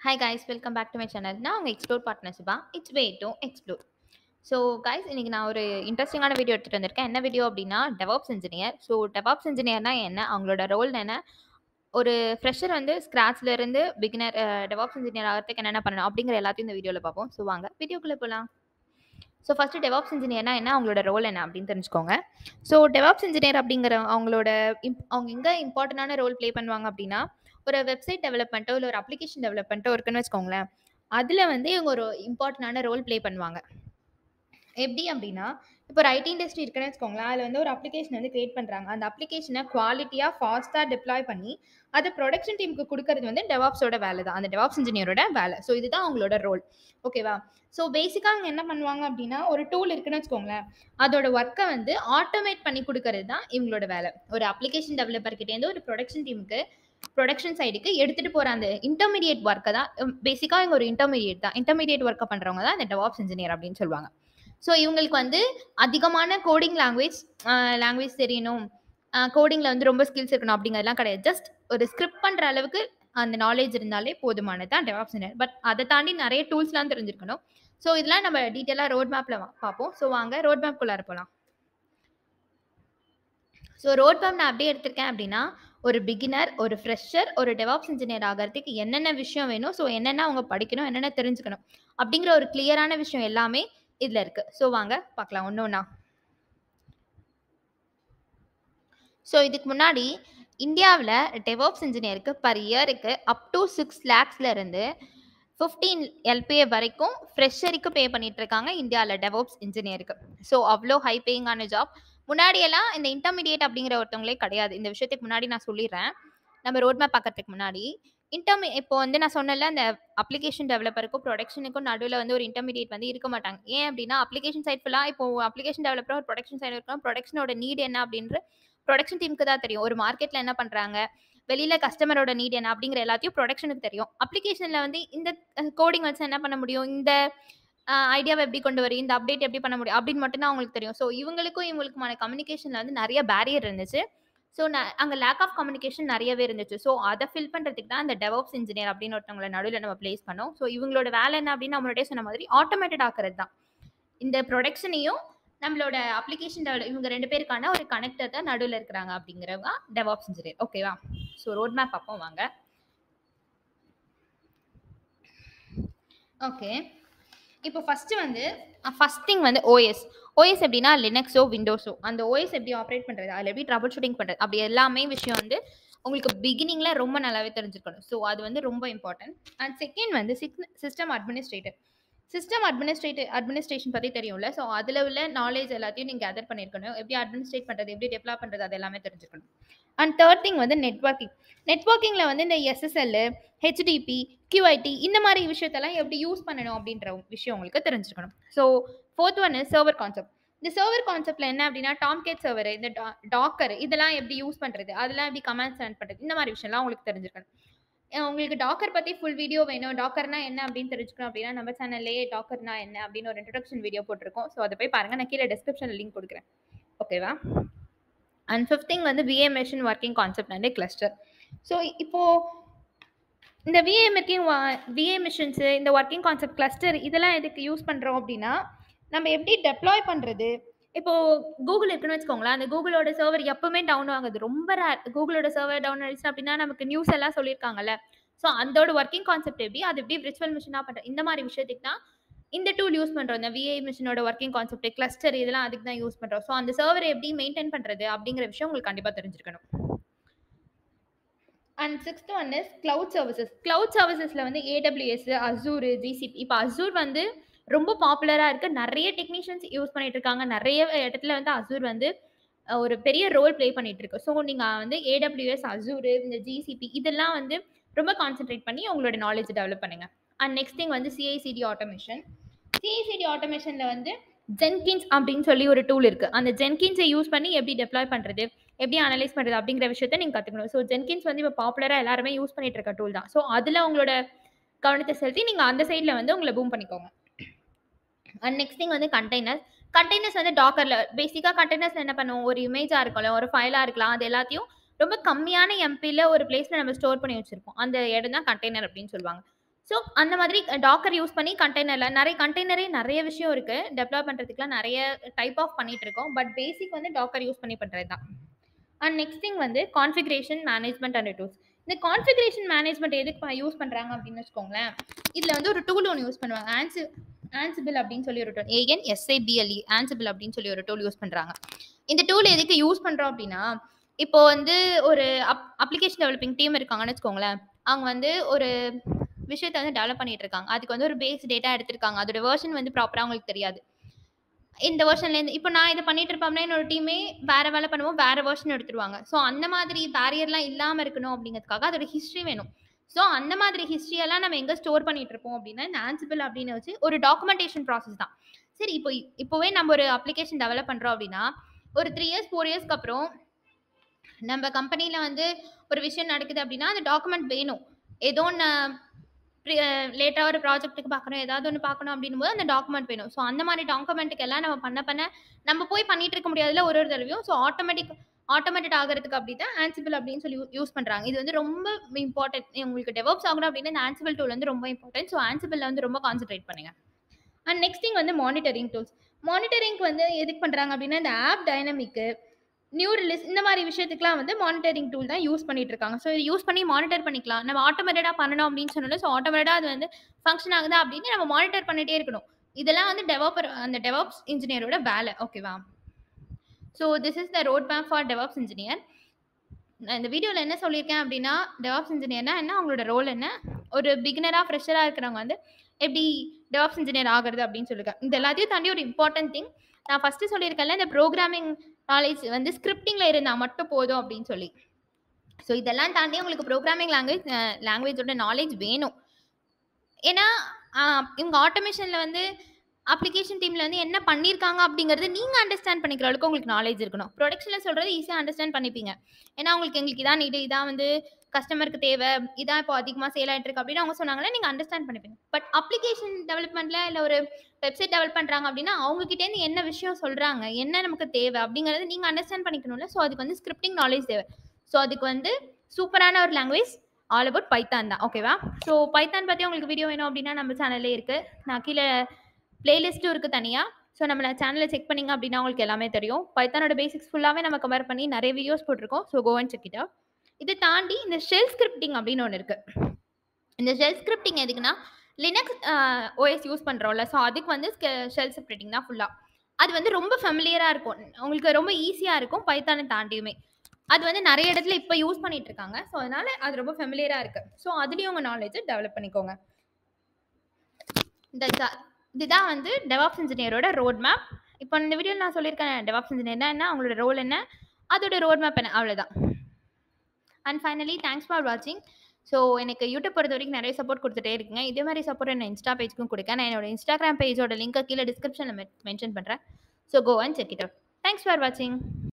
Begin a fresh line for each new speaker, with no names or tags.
hi guys welcome back to my channel நான் உங்கள் explore பார்ட்னர்ஷிப்பா it's way to explore so guys இன்றைக்கி நான் ஒரு இன்ட்ரெஸ்டிங்கான வீடியோ எடுத்துகிட்டு வந்திருக்கேன் என்ன வீடியோ அப்படின்னா டெவாப்ஸ் இன்ஜினியர் ஸோ டெவாப்ஸ் இன்ஜினியர்னா என்ன அவங்களோட ரோல் என்ன ஒரு ஃப்ரெஷர் வந்து ஸ்க்ராட்ச்ல இருந்து பிகினர் டெவாப்ஸ் இன்ஜினியர் ஆகிறதுக்கு என்னென்ன பண்ணணும் அப்படிங்கிற எல்லாத்தையும் இந்த வீடியோவில் பார்ப்போம் ஸோ வாங்க வீடியோக்குள்ளே போகலாம் ஸோ ஃபஸ்ட்டு டெவாப்ஸ் இன்ஜினியர்னா என்ன அவங்களோட ரோல் என்ன அப்படின்னு தெரிஞ்சுக்கோங்க ஸோ டெவாப்ஸ் இன்ஜினியர் அப்படிங்கிற அவங்களோட இம் அவங்க எங்கே இம்பார்ட்டண்டான ரோல் ப்ளே பண்ணுவாங்க அப்படின்னா ஒரு வெப்சைட் டெவலப்மெண்ட்டோ இல்லை ஒரு அப்ளிகேஷன் டெவலப்மெண்ட்டோ இருக்குன்னு வச்சுக்கோங்களேன் அதில் வந்து இவங்க ஒரு இம்பார்ட்டண்டான ரோல் ப்ளே பண்ணுவாங்க எப்படி அப்படின்னா இப்போ ஒரு ஐடி இண்டஸ்ட்ரி இருக்குன்னு வச்சுக்கோங்களேன் அதில் வந்து ஒரு அப்ளிகேஷன் வந்து கிரியேட் பண்ணுறாங்க அந்த அப்ளிகேஷனை குவாலிட்டியாக ஃபாஸ்ட்டாக டிப்ளாய் பண்ணி அதை ப்ரொடக்ஷன் டீமுக்கு கொடுக்கறது வந்து டெவாப்ஸோட வேலை தான் அந்த டெவாப்ஸ் இன்ஜினியரோட வேலை ஸோ இதுதான் அவங்களோட ரோல் ஓகேவா ஸோ பேசிக்காக அவங்க என்ன பண்ணுவாங்க அப்படின்னா ஒரு டூல் இருக்குன்னு வச்சுக்கோங்களேன் அதோட ஒர்க்கை வந்து ஆட்டோமேட் பண்ணி கொடுக்கறது தான் இவங்களோட வேலை ஒரு அப்ளிகேஷன் டெவலப்பர்கிட்டேருந்து ஒரு ப்ரொடக்ஷன் டீமுக்கு ப்ரொடக்ஷன் சைடுக்கு எடுத்துகிட்டு போகிற அந்த இன்டர்மீடியேட் ஒர்க்கை தான் பேசிக்காக இவங்க ஒரு இன்டர்மீடியேட் தான் இன்டர்மீடியேட் ஒர்க்கை பண்ணுறவங்க தான் இந்த டெவாப்ஸ் இன்ஜினியர் அப்படின்னு சொல்லுவாங்க ஸோ இவங்களுக்கு வந்து அதிகமான கோடிங் லாங்குவேஜ் லாங்குவேஜ் தெரியணும் கோடிங்கில் வந்து ரொம்ப ஸ்கில்ஸ் இருக்கணும் அப்படிங்கிறதுலாம் கிடையாது ஜஸ்ட் ஒரு ஸ்கிரிப்ட் பண்ணுற அளவுக்கு அந்த நாலேஜ் இருந்தாலே போதுமானது தான் டெவாப்ஸ் இன்ஜினியர் பட் அதை தாண்டி நிறைய டூல்ஸ்லாம் தெரிஞ்சிருக்கணும் ஸோ இதெல்லாம் நம்ம டீட்டெயிலாக ரோட் மேப்பில் பார்ப்போம் ஸோ வாங்க ரோட் மேப்குள்ளார போகலாம் ஸோ ரோட் மேப் நான் அப்படியே எடுத்திருக்கேன் அப்படின்னா ஒரு பிகினர் ஒரு ஃப்ரெஷர் ஒரு டெவாப்ஸ் இன்ஜினியர் ஆகிறதுக்கு என்னென்ன விஷயம் வேணும் ஸோ என்னென்ன அவங்க படிக்கணும் என்னென்ன தெரிஞ்சுக்கணும் அப்படிங்கிற ஒரு கிளியரான விஷயம் எல்லாமே இதில் இருக்குது ஸோ வாங்க பார்க்கலாம் ஒன்று ஒன்றா ஸோ இதுக்கு முன்னாடி இந்தியாவில் டெவாப்ஸ் இன்ஜினியருக்கு பர் இயருக்கு அப் டு சிக்ஸ் லேக்ஸ்லேருந்து ஃபிஃப்டீன் எல்பிஏ வரைக்கும் ஃப்ரெஷருக்கு பே பண்ணிட்டு இருக்காங்க இந்தியாவில் டெவாப்ஸ் இன்ஜினியருக்கு ஸோ அவ்வளோ ஹை பேயிங்கான ஜாப் முன்னாடியெல்லாம் இந்த இன்டர்மீடியேட் அப்படிங்கிற ஒருத்தவங்களே கிடையாது இந்த விஷயத்துக்கு முன்னாடி நான் சொல்லிடுறேன் நம்ம ரோட் மேப் பார்க்கறதுக்கு முன்னாடி இன்டர்மீ இப்போ வந்து நான் சொன்னல அந்த அப்ளிகேஷன் டெவலப்பருக்கும் ப்ரொடக்ஷனுக்கும் நடுவில் வந்து ஒரு இன்டர்மீடியேட் வந்து இருக்க மாட்டாங்க ஏன் அப்படின்னா அப்ளிகேஷன் சைட் ஃபுல்லாக இப்போ அப்ளிகேஷன் டெவலப்பர் ஒரு ப்ரொடக்ஷன் சைடு இருக்கும் ப்ரொடக்ஷனோட நீட் என்ன அப்படின்ற ப்ரொடக்ஷன் டீமுக்கு தான் தெரியும் ஒரு மார்க்கெட்டில் என்ன பண்ணுறாங்க வெளியில் கஸ்டமரோட நீட் என்ன அப்படிங்கிற எல்லாத்தையும் ப்ரொடக்ஷனுக்கு தெரியும் அப்ளிகேஷனில் வந்து இந்த கோடிங் வச்சு என்ன பண்ண முடியும் இந்த ஐடியாவை எப்படி கொண்டு வரும் இந்த அப்டேட் எப்படி பண்ண முடியும் அப்படின்னு மட்டும்தான் அவங்களுக்கு தெரியும் ஸோ இவங்களுக்கும் இவங்களுக்குமான கம்யூனிகேஷனில் வந்து நிறைய பேரியர் இருந்துச்சு ஸோ நான் அங்கே லேக் ஆஃப் கம்யூனிகேஷன் நிறையவே இருந்துச்சு ஸோ அதை ஃபில் பண்ணுறதுக்கு தான் அந்த டெவலப்ஸ் இன்ஜினியர் அப்படின்னு ஒருத்தவங்களை நடுவில் நம்ம பிளேஸ் பண்ணோம் ஸோ இவங்களோட வேலை என்ன அப்படின்னு நம்மளுடைய சொன்ன மாதிரி ஆட்டோமேட்டட் ஆக்குறது தான் இந்த ப்ரொடக்ஷனையும் நம்மளோட அப்ளிகேஷன் டெவலப் இவங்க ரெண்டு பேருக்கான ஒரு கனெக்டர் தான் நடுவில் இருக்கிறாங்க அப்படிங்கிறவங்க டெவாப்ஸ் இன்ஜினியர் ஓகேவா ஸோ ரோட் மேப் பார்ப்போம் வாங்க ஓகே இப்போ ஃபஸ்ட்டு வந்து ஃபஸ்ட் திங் வந்து ஓஎஸ் ஓஎஸ் எப்படின்னா லினக்ஸோ விண்டோஸோ அந்த ஓஎஸ் எப்படி ஆப்ரேட் பண்ணுறது அதில் எப்படி ட்ரபிள் ஷூட்டிங் பண்ணுறது அப்படி எல்லாமே விஷயம் வந்து உங்களுக்கு பிகினிங்கில் ரொம்ப நல்லாவே தெரிஞ்சுக்கணும் ஸோ அது வந்து ரொம்ப இம்பார்ட்டன்ட் அண்ட் செகண்ட் வந்து system administrator system administrative administration பற்றி தெரியும்ல ஸோ அதில் உள்ள நாலேஜ் எல்லாத்தையும் நீங்கள் கேதர் பண்ணியிருக்கணும் எப்படி அட்மினிஸ்ட்ரேட் பண்ணுறது எப்படி டெவலப் பண்ணுறது அது எல்லாமே தெரிஞ்சுக்கணும் அண்ட் தேர்ட் திங் வந்து நெட்ஒர்க்கிங் நெட்ஒர்க்கிங்கில் வந்து இந்த எஸ்எஸ்எல் ஹெச்டிபி கியூஐடி இந்த மாதிரி விஷயத்தெல்லாம் எப்படி யூஸ் பண்ணணும் அப்படின்ற விஷயம் உங்களுக்கு தெரிஞ்சிருக்கணும் so fourth one server concept இந்த சர்வர் கான்செப்ட்டில் என்ன அப்படின்னா டாம்கேட் சர்வர் இந்த டாக்கர் இதெல்லாம் எப்படி யூஸ் பண்ணுறது அதெல்லாம் எப்படி கமெண்ட் சென்ட் பண்ணுறது இந்த மாதிரி விஷயம்லாம் உங்களுக்கு தெரிஞ்சிருக்கணும் உங்களுக்கு டாக்கர் பற்றி ஃபுல் வீடியோ வேணும் டாக்கர்னா என்ன அப்படின்னு தெரிஞ்சுக்கணும் அப்படின்னா நம்ம சேனல்லேயே டாக்கர்னா என்ன அப்படின்னு ஒரு இன்ட்ரடக்ஷன் வீடியோ போட்டிருக்கோம் ஸோ அதை போய் பாருங்கள் நான் கீழே டிஸ்கிரிப்ஷனில் லிங்க் கொடுக்குறேன் ஓகேவா அண்ட் ஃபிஃப்திங் வந்து VA machine working concept and cluster so இப்போது இந்த விஏ மெர்க்கிங் விஏ மிஷின்ஸு இந்த ஒர்க்கிங் கான்செப்ட் கிளஸ்டர் இதெல்லாம் எதுக்கு யூஸ் பண்ணுறோம் அப்படின்னா நம்ம எப்படி டெப்ளாய் பண்ணுறது இப்போது கூகுள் இருக்குன்னு வச்சுக்கோங்களேன் அந்த கூகுளோட சர்வர் எப்பவுமே டவுன் ஆகுது ரொம்ப ரேர் கூகுளோட சர்வர் டவுன் ஆயிடுச்சு அப்படின்னா நமக்கு நியூஸ் எல்லாம் சொல்லியிருக்காங்கல்ல ஸோ அதோட ஒர்க்கிங் கான்செப்ட் எப்படி அது எப்படி விர்ச்சுவல் மிஷினாக பண்ணுறது இந்த மாதிரி விஷயத்துக்கு தான் இந்த டூல் யூஸ் பண்ணுறோம் இந்த விஐ மிஷினோட ஒர்க்கிங் கான்செப்ட் கிளஸ்டர் இதெல்லாம் அதுக்கு தான் யூஸ் பண்ணுறோம் ஸோ அந்த சர்வரை எப்படி மெயின்டைன் பண்ணுறது அப்படிங்கிற விஷயம் உங்களுக்கு கண்டிப்பாக தெரிஞ்சிருக்கணும் and sixth one is cloud services cloud சர்வீசஸில் வந்து ஏடபிள்யூஎஸ் அசூர் ஜிசிபி இப்போ அசூர் வந்து ரொம்ப பாப்புலராக இருக்குது நிறைய டெக்னீஷியன்ஸ் யூஸ் பண்ணிட்டு இருக்காங்க நிறைய இடத்துல வந்து அசூர் வந்து ஒரு பெரிய ரோல் ப்ளே பண்ணிட்டு இருக்கு ஸோ நீங்கள் வந்து ஏடபிள்யூஎஸ் அசூர் இந்த ஜிசிபி இதெல்லாம் வந்து ரொம்ப கான்சென்ட்ரேட் பண்ணி உங்களோட நாலேஜ் டெவலப் பண்ணுங்கள் அண்ட் நெக்ஸ்ட் திங் வந்து சிஐசிடி ஆட்டோமேஷன் சிஐசிடி ஆட்டோமேஷனில் வந்து ஜென்கின்ஸ் அப்படின்னு சொல்லி ஒரு டூல் இருக்குது அந்த ஜென்கின்ஸை யூஸ் பண்ணி எப்படி டெப்ளாய் பண்ணுறது எப்படி அனலைஸ் பண்ணுறது அப்படிங்கிற விஷயத்த நீங்கள் கற்றுக்கணும் ஸோ ஜென்கின்ஸ் வந்து இப்போ பாப்புலராக எல்லாருமே யூஸ் பண்ணிட்டு இருக்க டூல் தான் ஸோ அதில் உங்களோட கவனத்தை செலுத்தி நீங்கள் அந்த சைடில் வந்து உங்களை பூம் பண்ணிக்கோங்க அண்ட் நெக்ஸ்ட் திங் வந்து கண்டெய்னர்ஸ் கண்டெய்னர்ஸ் வந்து டாக்கரில் பேசிக்காக கண்டெய்னர்ஸ் என்ன பண்ணுவோம் ஒரு இமேஜாக இருக்கலாம் ஒரு ஃபைலாக இருக்கலாம் அது எல்லாத்தையும் ரொம்ப கம்மியான எம்பியில் ஒரு பிளேஸில் நம்ம ஸ்டோர் பண்ணி வச்சுருப்போம் அந்த இடம் தான் கண்டெய்னர் அப்படின்னு சொல்லுவாங்க ஸோ அந்த மாதிரி டாக்கர் யூஸ் பண்ணி கண்டெய்னர்ல நிறைய கண்டெய்னரே நிறைய விஷயம் இருக்கு டெவலப் பண்றதுக்குலாம் நிறைய டைப் ஆஃப் பண்ணிட்டு இருக்கோம் பட் பேசிக் வந்து டாக்கர் யூஸ் பண்ணி பண்றது தான் அண்ட் நெக்ஸ்ட் திங் வந்து கான்ஃபிகரேஷன் மேனேஜ்மெண்ட் அண்ட் டூல்ஸ் இந்த கான்ஃபிகரேஷன் மேனேஜ்மெண்ட் எதுக்கு யூஸ் பண்றாங்க அப்படின்னு வச்சுக்கோங்களேன் இதுல வந்து ஒரு டூல் ஒன்று யூஸ் பண்ணுவாங்க ஆன்சி ஆன்சிபிள் அப்படின்னு சொல்லி ஒரு டூல் ஏஎன் எஸ்ஐபிஎல்இ ஆன்சிபிள் அப்படின்னு சொல்லி ஒரு டூல் யூஸ் பண்றாங்க இந்த டூல் எதுக்கு யூஸ் பண்றோம் அப்படின்னா இப்போ வந்து ஒரு அப் அப்ளிகேஷன் டெவலப்பிங் டீம் இருக்காங்கன்னு வச்சுக்கோங்களேன் அவங்க வந்து ஒரு விஷயத்தை வந்து டெவலப் பண்ணிட்டு இருக்காங்க அதுக்கு வந்து ஒரு பேஸ் டேட்டா எடுத்திருக்காங்க அதோட வேர்ஷன் வந்து ப்ராப்பராக அவங்களுக்கு தெரியாது இந்த வெர்ஷன்லேருந்து இப்போ நான் இதை பண்ணிட்டு இருப்போம்னா என்னோட டீமே வேற வேலை பண்ணுவோம் வேற வெர்ஷன் எடுத்துருவாங்க ஸோ அந்த மாதிரி பேரியர்லாம் இல்லாமல் இருக்கணும் அப்படிங்கிறதுக்காக அதோட ஹிஸ்ட்ரி வேணும் ஸோ அந்த மாதிரி ஹிஸ்ட்ரியெல்லாம் நம்ம எங்கே ஸ்டோர் பண்ணிட்டு இருப்போம் அப்படின்னா இந்த ஆன்சிபிள் அப்படின்னு வச்சு ஒரு டாக்குமெண்டேஷன் ப்ராசஸ் தான் சரி இப்போ இப்போவே நம்ம ஒரு அப்ளிகேஷன் டெவலப் பண்ணுறோம் அப்படின்னா ஒரு த்ரீ இயர்ஸ் ஃபோர் இயர்ஸ்க்கு அப்புறம் நம்ம கம்பெனியில் வந்து ஒரு விஷயம் நடக்குது அப்படின்னா அந்த டாக்குமெண்ட் வேணும் ஏதோ ஒன்று லேட்டாக ஒரு ப்ராஜெக்ட்டுக்கு பார்க்கணும் ஏதாவது ஒன்று பார்க்கணும் அப்படின்னும் போது அந்த டாக்குமெண்ட் வேணும் ஸோ அந்த மாதிரி டாக்குமெண்ட்டுக்கு எல்லாம் நம்ம பண்ண பண்ண நம்ம போய் பண்ணிட்டு இருக்க முடியாதுல ஒரு ஒரு தடவையும் ஸோ ஆட்டோமேட்டிக் ஆட்டோமேட்டிக் ஆகிறதுக்கு அப்படி தான் ஆன்சிபிள் அப்படின்னு சொல்லி யூஸ் பண்ணுறாங்க இது வந்து ரொம்ப இம்பார்ட்டன்ட் உங்களுக்கு டெவலப்ஸ் ஆகணும் அப்படின்னா இந்த ஆன்சிபிள் டூல் வந்து ரொம்ப இம்பார்ட்டன்ட் ஸோ ஆன்சிபிளில் வந்து ரொம்ப கான்சென்ட்ரேட் பண்ணுங்க அண்ட் நெக்ஸ்ட் திங் வந்து மானிட்டரிங் டூல்ஸ் மானிட்டரிங் வந்து எதுக்கு பண்ணுறாங்க அப்படின்னா இந்த ஆப் டைனமிக்கு நியூ ரிலீஸ் இந்த மாதிரி விஷயத்துக்குலாம் வந்து மானிட்டரிங் டூல் தான் யூஸ் பண்ணிட்டு இருக்காங்க ஸோ இது யூஸ் பண்ணி மானிட்டர் பண்ணிக்கலாம் நம்ம ஆட்டோமேட்டடாக பண்ணணும் அப்படின்னு சொன்னாலும் ஸோ ஆட்டோமேட்டடாக அது வந்து ஃபங்க்ஷன் ஆகுதா அப்படின்னு நம்ம மானிட்டர் பண்ணிட்டே இருக்கணும் இதெல்லாம் வந்து டெவலப்பர் அந்த டெவலப்ஸ் இன்ஜினியரோட வேலை ஓகேவா so this is the road map for develops engineer நான் இந்த வீடியோவில் என்ன சொல்லியிருக்கேன் அப்படின்னா டெவலப்ஸ் இன்ஜினியர்னா என்ன அவங்களோட ரோல் என்ன ஒரு பிகினராக ஃப்ரெஷராக இருக்கிறவங்க வந்து எப்படி டெவலப்ஸ் இன்ஜினியர் ஆகுறது அப்படின்னு சொல்லியிருக்கேன் இந்த எல்லாத்தையும் தாண்டி ஒரு இம்பார்ட்டன்ட் திங் நான் ஃபஸ்ட்டு சொல்லியிருக்கேன்ல இந்த ப்ரோக்ராமிங் நாலேஜ் வந்து ஸ்கிரிப்டிங்கில் இருந்தால் மட்டும் போதும் அப்படின்னு சொல்லி ஸோ இதெல்லாம் தாண்டி உங்களுக்கு ப்ரோக்ராமிங் லாங்குவேஜ் லாங்குவேஜோட நாலேஜ் வேணும் ஏன்னா இவங்க ஆட்டோமேஷனில் வந்து அப்ளிகேஷன் டீமில் வந்து என்ன பண்ணியிருக்காங்க அப்படிங்கிறது நீங்கள் அண்டர்ஸ்டாண்ட் பண்ணிக்கிற அளவுக்கு உங்களுக்கு நாலேஜ் இருக்கணும் ப்ரொடக்ஷனில் சொல்கிறது ஈஸியாக அண்டர்ஸ்டாண்ட் பண்ணிப்பீங்க ஏன்னா உங்களுக்கு எங்களுக்கு இதான் நீடு இதான் வந்து கஸ்டமருக்கு தேவை இதான் இப்போ அதிகமாக சேல் ஆகிட்டு இருக்கு அப்படின்னு அவங்க சொன்னாங்கன்னா நீங்கள் அண்டர்ஸ்டாண்ட் பண்ணிப்பீங்க பட் அப்ளிகேஷன் டெவலப்மெண்ட்டில் இல்லை ஒரு வெப்சைட் டெவலப் பண்ணுறாங்க அப்படின்னா அவங்ககிட்டேருந்து என்ன விஷயம் சொல்கிறாங்க என்ன நமக்கு தேவை அப்படிங்கிறது நீங்கள் அண்டர்ஸ்டாண்ட் பண்ணிக்கணும்ல ஸோ அதுக்கு வந்து ஸ்கிரிப்டிங் நாலேஜ் தேவை ஸோ அதுக்கு வந்து சூப்பரான ஒரு லாங்குவேஜ் ஆல் அபவுட் பைத்தான் தான் ஓகேவா ஸோ பைத்தான் பற்றி உங்களுக்கு வீடியோ வேணும் அப்படின்னா நம்ம சேனல்லே இருக்குது நான் கீழே பிளேலிஸ்ட்டும் இருக்குது தனியாக ஸோ நம்ம சேனலை செக் பண்ணிங்க அப்படின்னா உங்களுக்கு எல்லாமே தெரியும் பைத்தானோட பேசிக்ஸ் ஃபுல்லாகவே நம்ம கவர் பண்ணி நிறைய வீடியோஸ் போட்டிருக்கோம் ஸோ கோவன் செக்கிட்டா இதை தாண்டி இந்த ஷெல் ஸ்கிரிப்டிங் அப்படின்னு ஒன்று இருக்குது இந்த ஷெல் ஸ்கிரிப்டிங் எதுக்குன்னா லினக்ஸ் ஓஎஸ் யூஸ் பண்ணுறோம்ல ஸோ அதுக்கு வந்து ஷெல் ஸ்கிரிப்டிங் தான் ஃபுல்லாக அது வந்து ரொம்ப ஃபெமிலியராக இருக்கும் உங்களுக்கு ரொம்ப ஈஸியாக இருக்கும் பைத்தானை தாண்டியுமே அது வந்து நிறைய இடத்துல இப்போ யூஸ் பண்ணிட்டு இருக்காங்க ஸோ அதனால அது ரொம்ப ஃபெமிலியராக இருக்குது ஸோ அதுலேயும் உங்கள் நாலேஜை டெவலப் பண்ணிக்கோங்க இந்த இதுதான் வந்து டெவாப்ஸ் இன்ஜினியரோட ரோட் மேப் இப்போ இந்த வீடியோவில் நான் சொல்லியிருக்கேன் டெவாப்ஸ் இன்ஜினியர்னா என்ன அவங்களோட ரோல் என்ன அதோட ரோட் மேப் என்ன அவ்வளோதான் அண்ட் ஃபைனலி தேங்க்ஸ் ஃபார் வாட்சிங் ஸோ எனக்கு யூடியூப் பொறுத்த வரைக்கும் நிறைய சப்போர்ட் கொடுத்துட்டே இருக்குங்க இதே மாதிரி சப்போர்ட் என்ன இன்ஸ்டா பேஜ்க்கும் கொடுக்க நான் என்னோட இன்ஸ்டாகிராம் பேஜோட லிங்க்கை கீழே டிஸ்கிரிப்ஷனில் மென்ஷன் பண்ணுறேன் so go and check it out thanks for வாட்சிங்